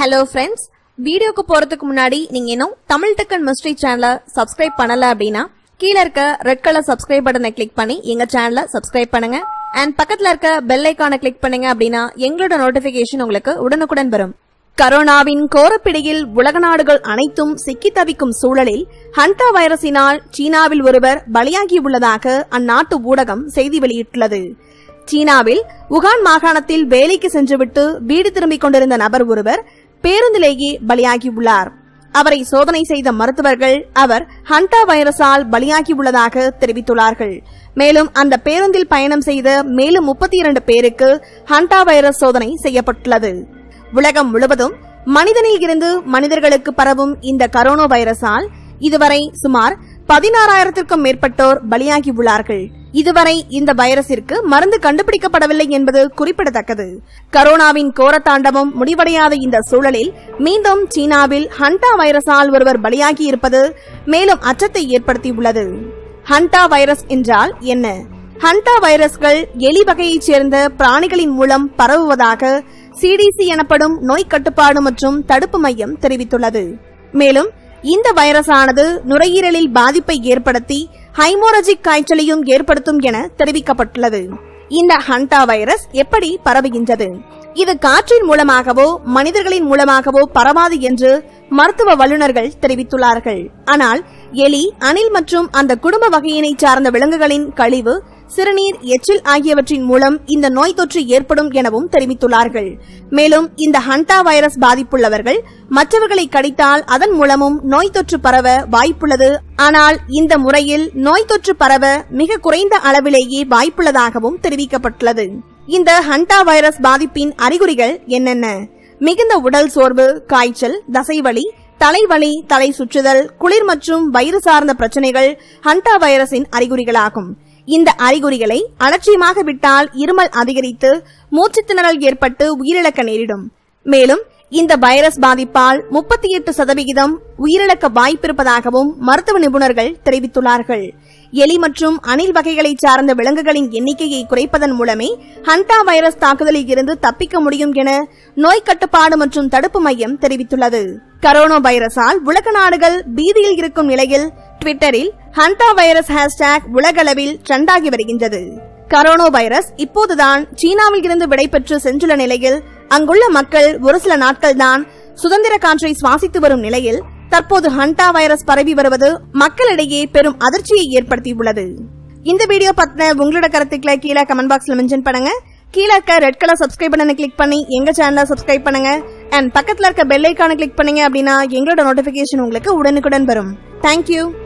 hello friends வீடியோக்கு போறதுக்கு முன்னாடி நீங்க இன்னும் தமிழ் டெக்கன் மிஸ்ட்ரி சேனலை சப்ஸ்கிரைப் பண்ணல அப்படின்னா கீழ இருக்க ரெட் கலர் சப்ஸ்கிரைப் பட்டனை கிளிக் பண்ணி எங்க சேனலை சப்ஸ்கிரைப் பண்ணுங்க அண்ட் பக்கத்துல இருக்க பெல் ஐக்கானை கிளிக் பண்ணீங்க அப்படின்னா எங்களோட நோட்டிபிகேஷன் உங்களுக்கு உடனுக்குடன் வரும் கரோனாவின் கோரப்பிடியில் உலக நாடுகள் அனைத்தும் சிக்கி தவிக்கும் சூழலில் ஹண்டா வைரஸினால் சீனாவில் ஒருவர் பலியாகியுள்ளதாக அந்நாட்டு ஊடகம் செய்தி வெளியிட்டுள்ளது சீனாவில் உகான் மாகாணத்தில் வேலைக்கு சென்றுவிட்டு வீடு திரும்பிக் கொண்டிருந்த நபர் ஒருவர் பேருந்திலேயே பலியாகியுள்ளார் அவரை சோதனை செய்த மருத்துவர்கள் அவர் ஹண்டா வைரஸால் பலியாகியுள்ளதாக தெரிவித்துள்ளார்கள் மேலும் அந்த பேருந்தில் பயணம் செய்த மேலும் முப்பத்தி இரண்டு பேருக்கு ஹண்டா வைரஸ் சோதனை செய்யப்பட்டுள்ளது உலகம் முழுவதும் மனிதனில் இருந்து மனிதர்களுக்கு பரவும் இந்த கரோனா வைரஸால் இதுவரை சுமார் பதினாறாயிரத்திற்கும் மேற்பட்டோர் பலியாகியுள்ளார்கள் இதுவரை இந்த வைரஸிற்கு மருந்து கண்டுபிடிக்கப்படவில்லை என்பது குறிப்பிடத்தக்கது கரோனாவின் கோரத்தாண்டவம் முடிவடையாத இந்த சூழலில் மீண்டும் சீனாவில் ஹண்டா வைரஸால் ஒருவர் பலியாகி இருப்பது மேலும் அச்சத்தை ஏற்படுத்தியுள்ளது ஹண்டா வைரஸ் என்றால் என்ன ஹண்டா வைரஸ்கள் எலி வகையைச் சேர்ந்த பிராணிகளின் மூலம் பரவுவதாக சிடிசி எனப்படும் நோய் கட்டுப்பாடு மற்றும் தடுப்பு மையம் தெரிவித்துள்ளது மேலும் இந்த வைரஸானது நுரையீரலில் பாதிப்பை ஏற்படுத்தி ஹைமோரஜிக் காய்ச்சலையும் ஏற்படுத்தும் என தெரிவிக்கப்பட்டுள்ளது இந்த ஹண்டா வைரஸ் எப்படி பரவுகின்றது இது காற்றின் மூலமாகவோ மனிதர்களின் மூலமாகவோ பரவாது என்று மருத்துவ வல்லுநர்கள் தெரிவித்துள்ளார்கள் ஆனால் எலி அணில் மற்றும் அந்த குடும்ப வகையினை சார்ந்த விலங்குகளின் கழிவு சிறுநீர் எச்சில் ஆகியவற்றின் மூலம் இந்த நோய் தொற்று ஏற்படும் எனவும் தெரிவித்துள்ளார்கள் மேலும் இந்த ஹண்டா வைரஸ் பாதிப்புள்ளவர்கள் மற்றவர்களை கடித்தால் அதன் மூலமும் நோய் தொற்று பரவ வாய்ப்புள்ளது ஆனால் இந்த முறையில் நோய் தொற்று பரவ மிக குறைந்த அளவிலேயே வாய்ப்புள்ளதாகவும் தெரிவிக்கப்பட்டுள்ளது இந்த ஹண்டா வைரஸ் பாதிப்பின் அறிகுறிகள் என்னென்ன மிகுந்த உடல் சோர்வு காய்ச்சல் தசைவலி தலைவலி தலை சுற்றுதல் குளிர் மற்றும் வயிறு சார்ந்த பிரச்சனைகள் ஹண்டா வைரஸின் அறிகுறிகளாகும் இந்த அறிகுறிகளை அலட்சியமாக விட்டால் இருமல் அதிகரித்து மூச்சுத் திணறல் ஏற்பட்டு உயிரிழக்க நேரிடும் மேலும் இந்த வைரஸ் பாதிப்பால் முப்பத்தி எட்டு சதவிகிதம் உயிரிழக்க வாய்ப்பிருப்பதாகவும் மருத்துவ நிபுணர்கள் தெரிவித்துள்ளார்கள் எலி மற்றும் அணில் வகைகளைச் சார்ந்த விலங்குகளின் எண்ணிக்கையை குறைப்பதன் மூலமே ஹண்டா வைரஸ் தாக்குதலில் இருந்து தப்பிக்க முடியும் என நோய் கட்டுப்பாடு மற்றும் தடுப்பு மையம் தெரிவித்துள்ளது கரோனா வைரஸால் உலக நாடுகள் பீதியில் இருக்கும் நிலையில் ட்விட்டரில் ஹண்டா வைரஸ் ஹேஷ்டேக் உலகளவில் ட்ரெண்டாகி வருகின்றது கரோனா வைரஸ் இப்போதுதான் சீனாவில் இருந்து விடைபெற்று சென்றுள்ள நிலையில் அங்குள்ள மக்கள் ஒரு சில நாட்கள்தான் சுதந்திர காற்றை சுவாசித்து வரும் நிலையில் தற்போது ஹண்டா வைரஸ் பரவி வருவது மக்களிடையே பெரும் அதிர்ச்சியை ஏற்படுத்தியுள்ளது இந்த வீடியோ பத்தின உங்களோட கருத்துக்களை கீழே கமெண்ட் பாக்ஸ்ல மென்ஷன் பண்ணுங்க கீழே இருக்க ரெட் கலர் சப்ஸ்கிரைப் பட்டனை கிளிக் பண்ணி எங்க சேனலை சப்ஸ்கிரைப் பண்ணுங்க அண்ட் பக்கத்துல இருக்க பெல் ஐக்கானை கிளிக் பண்ணீங்க அப்படின்னா எங்களோட நோட்டிபிகேஷன் உங்களுக்கு உடனுக்குடன் வரும் தேங்க்யூ